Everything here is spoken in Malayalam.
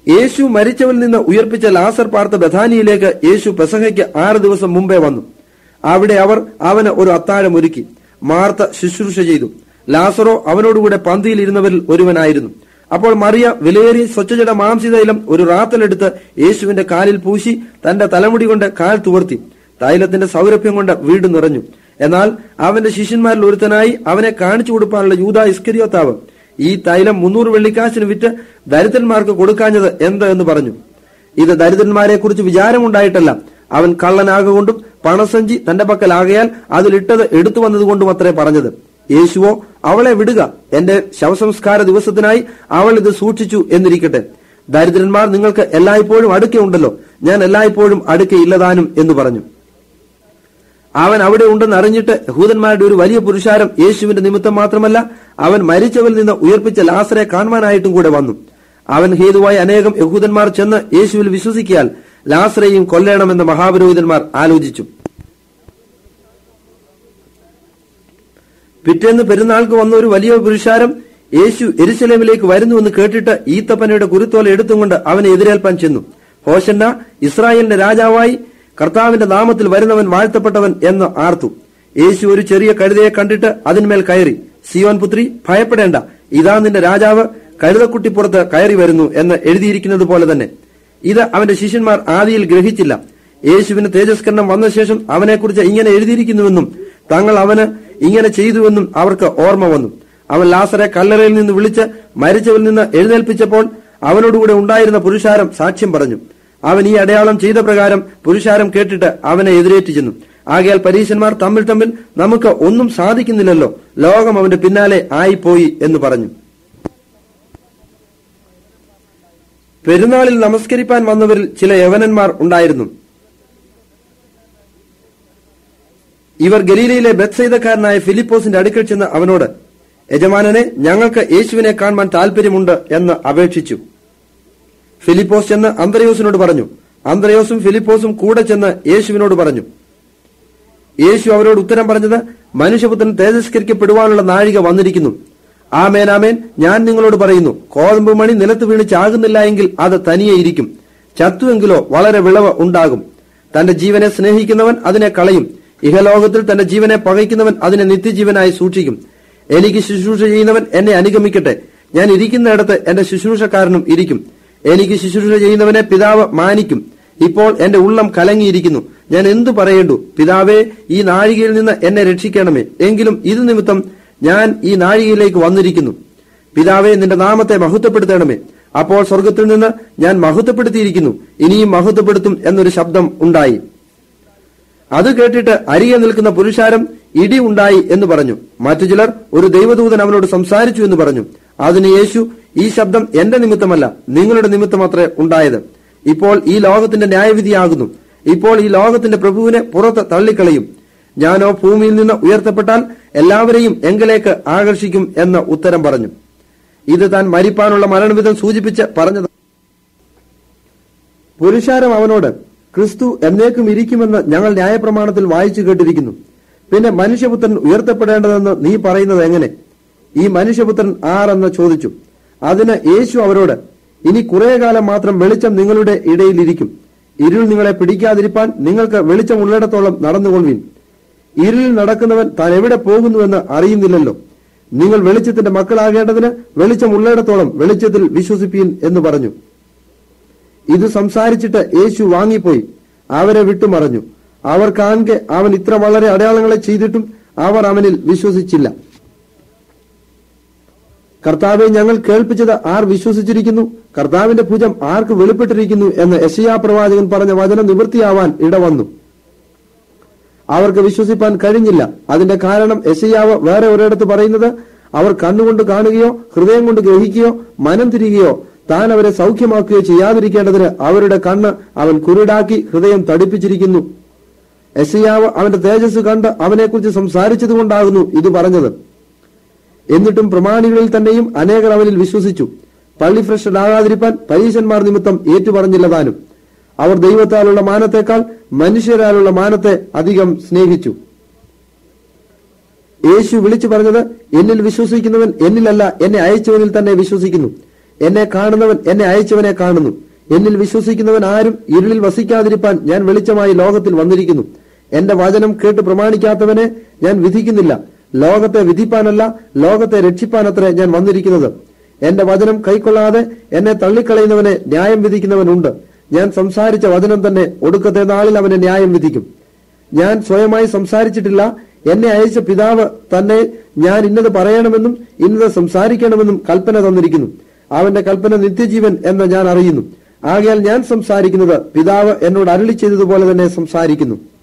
യേശു മരിച്ചവരിൽ നിന്ന് ഉയർപ്പിച്ച ലാസർ പാർത്ത ബഥാനിയിലേക്ക് യേശു പെസഹയ്ക്ക് ആറ് ദിവസം മുമ്പേ വന്നു അവിടെ അവർ അവന് ഒരു അത്താഴം ഒരുക്കി മാർത്ത ശുശ്രൂഷ ചെയ്തു ലാസറോ അവനോടുകൂടെ പന്തിയിൽ ഇരുന്നവരിൽ ഒരുവനായിരുന്നു അപ്പോൾ മറിയ വിലയേറിയ സ്വച്ഛജട മാംസിതൈലം ഒരു റാത്തലെടുത്ത് യേശുവിന്റെ കാലിൽ പൂശി തന്റെ തലമുടി കൊണ്ട് കാൽ തുവർത്തി തൈലത്തിന്റെ സൗരഭ്യം കൊണ്ട് വീട് നിറഞ്ഞു എന്നാൽ അവന്റെ ശിഷ്യന്മാരിൽ ഒരുത്തനായി അവനെ കാണിച്ചു കൊടുക്കാനുള്ള യൂത ഇസ്കരിയോത്താവ് ഈ തൈലം മുന്നൂറ് വെള്ളിക്കാശിന് വിറ്റ് ദരിദ്രന്മാർക്ക് കൊടുക്കാഞ്ഞത് എന്ത് എന്ന് പറഞ്ഞു ഇത് ദരിദ്രന്മാരെ കുറിച്ച് വിചാരമുണ്ടായിട്ടല്ല അവൻ കള്ളനാകൊണ്ടും പണസഞ്ചി തന്റെ പക്കലാകയാൽ അതിലിട്ടത് എടുത്തു വന്നതുകൊണ്ടും അത്രേ പറഞ്ഞത് യേശുവോ അവളെ വിടുക എന്റെ ശവസംസ്കാര ദിവസത്തിനായി അവൾ ഇത് സൂക്ഷിച്ചു എന്നിരിക്കട്ടെ ദരിദ്രന്മാർ നിങ്ങൾക്ക് എല്ലായ്പ്പോഴും അടുക്കെ ഉണ്ടല്ലോ ഞാൻ എല്ലായ്പ്പോഴും അടുക്കെ ഇല്ലതാനും എന്ന് പറഞ്ഞു അവൻ അവിടെ ഉണ്ടെന്ന് അറിഞ്ഞിട്ട് യഹൂദന്മാരുടെ ഒരു വലിയ പുരുഷാരം യേശുവിന്റെ നിമിത്തം മാത്രമല്ല അവൻ മരിച്ചവരിൽ നിന്ന് ഉയർപ്പിച്ച ലാസറെ കാണുവാനായിട്ടും കൂടെ വന്നു അവൻ ഹേതുവായി അനേകം യഹൂദന്മാർ ചെന്ന് യേശുവിൽ വിശ്വസിക്കിയാൽ ലാസറെയും കൊല്ലണമെന്ന് മഹാപുരോഹിതന്മാർ ആലോചിച്ചു പിറ്റേന്ന് പെരുന്നാൾക്ക് വന്ന ഒരു വലിയ പുരുഷാരം യേശു എരുസലേമിലേക്ക് വരുന്നുവെന്ന് കേട്ടിട്ട് ഈത്തപ്പനയുടെ കുരുത്തോല എടുത്തുകൊണ്ട് അവനെ എതിരേൽപ്പാൻ ചെന്നു ഹോഷന്ന ഇസ്രായേലിന്റെ രാജാവായി കർത്താവിന്റെ നാമത്തിൽ വരുന്നവൻ വാഴ്ത്തപ്പെട്ടവൻ എന്ന് ആർത്തു യേശു ഒരു ചെറിയ കഴുതയെ കണ്ടിട്ട് അതിന്മേൽ കയറി സിയോൻ പുത്രി ഭയപ്പെടേണ്ട ഇതാ നിന്റെ രാജാവ് കഴുതക്കുട്ടിപ്പുറത്ത് കയറി വരുന്നു എന്ന് എഴുതിയിരിക്കുന്നത് പോലെ തന്നെ ഇത് അവന്റെ ശിഷ്യന്മാർ ആദിയിൽ ഗ്രഹിച്ചില്ല യേശുവിന് തേജസ്കരണം വന്ന ശേഷം അവനെക്കുറിച്ച് ഇങ്ങനെ എഴുതിയിരിക്കുന്നുവെന്നും തങ്ങൾ അവന് ഇങ്ങനെ ചെയ്തുവെന്നും അവർക്ക് ഓർമ്മ വന്നു അവൻ ലാസറെ കല്ലറയിൽ നിന്ന് വിളിച്ച് മരിച്ചവരിൽ നിന്ന് എഴുന്നേൽപ്പിച്ചപ്പോൾ അവനോടുകൂടെ ഉണ്ടായിരുന്ന പുരുഷാരം സാക്ഷ്യം പറഞ്ഞു അവൻ ഈ അടയാളം ചെയ്ത പ്രകാരം പുരുഷാരം കേട്ടിട്ട് അവനെ എതിരേറ്റു ചെന്നു ആകയാൽ പരീശന്മാർ തമ്മിൽ തമ്മിൽ നമുക്ക് ഒന്നും സാധിക്കുന്നില്ലല്ലോ ലോകം അവന്റെ പിന്നാലെ ആയിപ്പോയി എന്ന് പറഞ്ഞു പെരുന്നാളിൽ നമസ്കരിപ്പാൻ വന്നവരിൽ ചില യവനന്മാർ ഉണ്ടായിരുന്നു ഇവർ ഗലീലയിലെ ബത്സൈതക്കാരനായ ഫിലിപ്പോസിന്റെ അടുക്കൽ ചെന്ന് അവനോട് യജമാനനെ ഞങ്ങൾക്ക് യേശുവിനെ കാണുവാൻ താല്പര്യമുണ്ട് എന്ന് അപേക്ഷിച്ചു ഫിലിപ്പോസ് ചെന്ന് അന്ത്രയോസിനോട് പറഞ്ഞു അന്ത്രയോസും ഫിലിപ്പോസും കൂടെ ചെന്ന് യേശുവിനോട് പറഞ്ഞു യേശു അവരോട് ഉത്തരം പറഞ്ഞത് മനുഷ്യപുത്രൻ തേജസ്കരിക്കപ്പെടുവാനുള്ള നാഴിക വന്നിരിക്കുന്നു ആമേൻ ആമേൻ ഞാൻ നിങ്ങളോട് പറയുന്നു കോതമ്പ് മണി നിലത്ത് വീണ് ചാകുന്നില്ല എങ്കിൽ അത് തനിയെ ഇരിക്കും ചത്തുവെങ്കിലോ വളരെ വിളവ് ഉണ്ടാകും തന്റെ ജീവനെ സ്നേഹിക്കുന്നവൻ അതിനെ കളയും ഇഹലോകത്തിൽ തന്റെ ജീവനെ പകയ്ക്കുന്നവൻ അതിനെ നിത്യജീവനായി സൂക്ഷിക്കും എനിക്ക് ശുശ്രൂഷ ചെയ്യുന്നവൻ എന്നെ അനുഗമിക്കട്ടെ ഞാൻ ഇരിക്കുന്നിടത്ത് എന്റെ ശുശ്രൂഷക്കാരനും ഇരിക്കും എനിക്ക് ശുശ്രൂഷ ചെയ്യുന്നവനെ പിതാവ് മാനിക്കും ഇപ്പോൾ എന്റെ ഉള്ളം കലങ്ങിയിരിക്കുന്നു ഞാൻ എന്തു പറയേണ്ടു പിതാവേ ഈ നാഴികയിൽ നിന്ന് എന്നെ രക്ഷിക്കണമേ എങ്കിലും ഇത് നിമിത്തം ഞാൻ ഈ നാഴികയിലേക്ക് വന്നിരിക്കുന്നു പിതാവേ നിന്റെ നാമത്തെ മഹത്വപ്പെടുത്തണമേ അപ്പോൾ സ്വർഗത്തിൽ നിന്ന് ഞാൻ മഹത്വപ്പെടുത്തിയിരിക്കുന്നു ഇനിയും മഹത്വപ്പെടുത്തും എന്നൊരു ശബ്ദം ഉണ്ടായി അത് കേട്ടിട്ട് അരികെ നിൽക്കുന്ന പുരുഷാരം ഇടി ഉണ്ടായി എന്ന് പറഞ്ഞു മറ്റു ചിലർ ഒരു ദൈവദൂതൻ അവനോട് സംസാരിച്ചു എന്ന് പറഞ്ഞു അതിന് യേശു ഈ ശബ്ദം എന്റെ നിമിത്തമല്ല നിങ്ങളുടെ നിമിത്തമത്രേ ഉണ്ടായത് ഇപ്പോൾ ഈ ലോകത്തിന്റെ ന്യായവിധിയാകുന്നു ഇപ്പോൾ ഈ ലോകത്തിന്റെ പ്രഭുവിനെ പുറത്ത് തള്ളിക്കളയും ഞാനോ ഭൂമിയിൽ നിന്ന് ഉയർത്തപ്പെട്ടാൽ എല്ലാവരെയും എങ്കിലേക്ക് ആകർഷിക്കും എന്ന് ഉത്തരം പറഞ്ഞു ഇത് താൻ മരിപ്പാനുള്ള മരണവിധം സൂചിപ്പിച്ച് പറഞ്ഞത് പുരുഷാരം അവനോട് ക്രിസ്തു എന്നേക്കും ഇരിക്കുമെന്ന് ഞങ്ങൾ ന്യായപ്രമാണത്തിൽ വായിച്ചു കേട്ടിരിക്കുന്നു പിന്നെ മനുഷ്യപുത്രൻ ഉയർത്തപ്പെടേണ്ടതെന്ന് നീ പറയുന്നത് എങ്ങനെ ഈ മനുഷ്യപുത്രൻ ആരെന്ന് ചോദിച്ചു അതിന് യേശു അവരോട് ഇനി കുറെ കാലം മാത്രം വെളിച്ചം നിങ്ങളുടെ ഇടയിലിരിക്കും ഇരുൾ നിങ്ങളെ പിടിക്കാതിരിപ്പാൻ നിങ്ങൾക്ക് വെളിച്ചം ഉള്ളിടത്തോളം നടന്നുകൊള്ളുവിൻ ഇരുളിൽ നടക്കുന്നവൻ താൻ എവിടെ പോകുന്നുവെന്ന് അറിയുന്നില്ലല്ലോ നിങ്ങൾ വെളിച്ചത്തിന്റെ മക്കളാകേണ്ടതിന് വെളിച്ചം ഉള്ളിടത്തോളം വെളിച്ചത്തിൽ വിശ്വസിപ്പീൻ എന്ന് പറഞ്ഞു ഇത് സംസാരിച്ചിട്ട് യേശു വാങ്ങിപ്പോയി അവരെ വിട്ടുമറഞ്ഞു അവർ കാണെ അവൻ ഇത്ര വളരെ അടയാളങ്ങളെ ചെയ്തിട്ടും അവർ അവനിൽ വിശ്വസിച്ചില്ല കർത്താവെ ഞങ്ങൾ കേൾപ്പിച്ചത് ആർ വിശ്വസിച്ചിരിക്കുന്നു കർത്താവിന്റെ ഭുജം ആർക്ക് വെളിപ്പെട്ടിരിക്കുന്നു എന്ന് യശയാ പ്രവാചകൻ പറഞ്ഞ വചനം നിവൃത്തിയാവാൻ ഇടവന്നു അവർക്ക് വിശ്വസിപ്പാൻ കഴിഞ്ഞില്ല അതിന്റെ കാരണം യശയാവ് വേറെ ഒരിടത്ത് പറയുന്നത് അവർ കണ്ണുകൊണ്ട് കാണുകയോ ഹൃദയം കൊണ്ട് ഗ്രഹിക്കുകയോ മനം തിരികയോ താൻ അവരെ സൗഖ്യമാക്കുകയോ ചെയ്യാതിരിക്കേണ്ടതിന് അവരുടെ കണ്ണ് അവൻ കുരുടാക്കി ഹൃദയം തടിപ്പിച്ചിരിക്കുന്നു യശയാവ് അവന്റെ തേജസ് കണ്ട് അവനെക്കുറിച്ച് സംസാരിച്ചതുകൊണ്ടാകുന്നു ഇത് പറഞ്ഞത് എന്നിട്ടും പ്രമാണികളിൽ തന്നെയും അനേകർ അവനിൽ വിശ്വസിച്ചു പള്ളി ഫ്രഷഡാകാതിരിപ്പാൻ പരീശന്മാർ നിമിത്തം ഏറ്റുപറഞ്ഞില്ല താനും അവർ ദൈവത്താലുള്ള മാനത്തേക്കാൾ മനുഷ്യരാലുള്ള മാനത്തെ അധികം സ്നേഹിച്ചു യേശു വിളിച്ചു പറഞ്ഞത് എന്നിൽ വിശ്വസിക്കുന്നവൻ എന്നിലല്ല എന്നെ അയച്ചവനിൽ തന്നെ വിശ്വസിക്കുന്നു എന്നെ കാണുന്നവൻ എന്നെ അയച്ചവനെ കാണുന്നു എന്നിൽ വിശ്വസിക്കുന്നവൻ ആരും ഇരുളിൽ വസിക്കാതിരിപ്പാൻ ഞാൻ വെളിച്ചമായി ലോകത്തിൽ വന്നിരിക്കുന്നു എന്റെ വചനം കേട്ട് പ്രമാണിക്കാത്തവനെ ഞാൻ വിധിക്കുന്നില്ല ലോകത്തെ വിധിപ്പാനല്ല ലോകത്തെ രക്ഷിപ്പാനത്രേ ഞാൻ വന്നിരിക്കുന്നത് എന്റെ വചനം കൈക്കൊള്ളാതെ എന്നെ തള്ളിക്കളയുന്നവനെ ന്യായം വിധിക്കുന്നവനുണ്ട് ഞാൻ സംസാരിച്ച വചനം തന്നെ ഒടുക്കത്തെ നാളിൽ അവനെ ന്യായം വിധിക്കും ഞാൻ സ്വയമായി സംസാരിച്ചിട്ടില്ല എന്നെ അയച്ച പിതാവ് തന്നെ ഞാൻ ഇന്നത് പറയണമെന്നും ഇന്നത് സംസാരിക്കണമെന്നും കൽപ്പന തന്നിരിക്കുന്നു അവന്റെ കൽപ്പന നിത്യജീവൻ എന്ന് ഞാൻ അറിയുന്നു ആകയാൽ ഞാൻ സംസാരിക്കുന്നത് പിതാവ് എന്നോട് അരുളി ചെയ്തതുപോലെ തന്നെ സംസാരിക്കുന്നു